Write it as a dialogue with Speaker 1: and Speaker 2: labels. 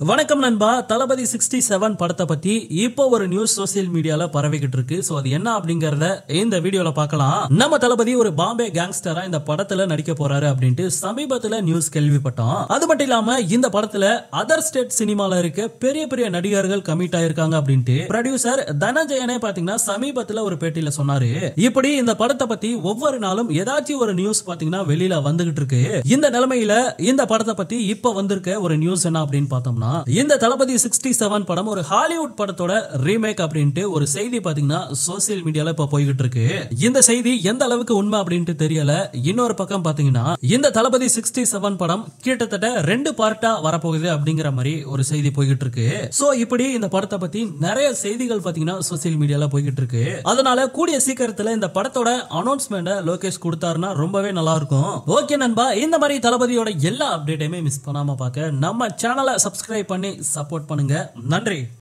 Speaker 1: வணக்கம் நண்பா தளபதி sixty seven படத்தை பத்தி இப்போ ஒரு நியூஸ் சோசியல் மீடியால பரவிக்கிட்டு இருக்கு சோ அது என்ன அப்படிங்கறத இந்த வீடியோல பார்க்கலாம் நம்ம தளபதி ஒரு பாம்பே கேங்ஸ்டரா இந்த படத்துல நடிக்க போறாரு அப்படின்ட்டு சமீபத்துல நியூஸ் கேள்விப்பட்டோம் அது மட்டும் இல்லாம இந்த படத்துல அதர் ஸ்டேட் சினிமால இருக்க பெரிய பெரிய நடிகர்கள் கமிட் ஆயிருக்காங்க அப்படின்ட்டு ப்ரொடியூசர் தனஞ்சயனே பாத்தீங்கன்னா சமீபத்துல ஒரு பேட்டியில சொன்னாரு இப்படி இந்த படத்தை பத்தி ஒவ்வொரு நாளும் ஏதாச்சும் ஒரு நியூஸ் பாத்தீங்கன்னா வெளியில வந்துகிட்டு இருக்கு இந்த நிலைமையில இந்த படத்தை பத்தி இப்ப வந்திருக்க ஒரு நியூஸ் என்ன அப்படின்னு பார்த்தோம்னா இந்த தளபதி சிக்ஸ்டி செவன் படம் ஒரு ஹாலிவுட் படத்தோட ரீமேக் அப்படின்ட்டு ஒரு செய்தி பாத்தீங்கன்னா சோசியல் மீடியால இப்ப போய்கிட்டு இருக்கு இந்த செய்தி எந்த அளவுக்கு உண்மை அப்படின்ட்டு தெரியல இன்னொரு பக்கம் பாத்தீங்கன்னா இந்த தளபதி சிக்ஸ்டி செவன் படம் கிட்டத்தட்ட ரெண்டு பார்ட்டா வரப்போகுது அப்படிங்கிற மாதிரி ஒரு செய்தி போய்கிட்டு இருக்கு சோ இப்படி இந்த படத்தை பத்தி நிறைய செய்திகள் பாத்தீங்கன்னா சோசியல் மீடியால போய்கிட்டு இருக்கு அதனால கூடிய சீக்கிரத்துல இந்த படத்தோட அனௌன்ஸ்மெண்ட்டை லோகேஷ் கொடுத்தாருன்னா ரொம்பவே நல்லா இருக்கும் ஓகே நண்பா இந்த மாதிரி தளபதியோட எல்லா அப்டேட்டையுமே மிஸ் பண்ணாம பார்க்க நம்ம சேனலை சப்ஸ்கிரைப் பண்ணி சப்போர்ட் பண்ணுங்க நன்றி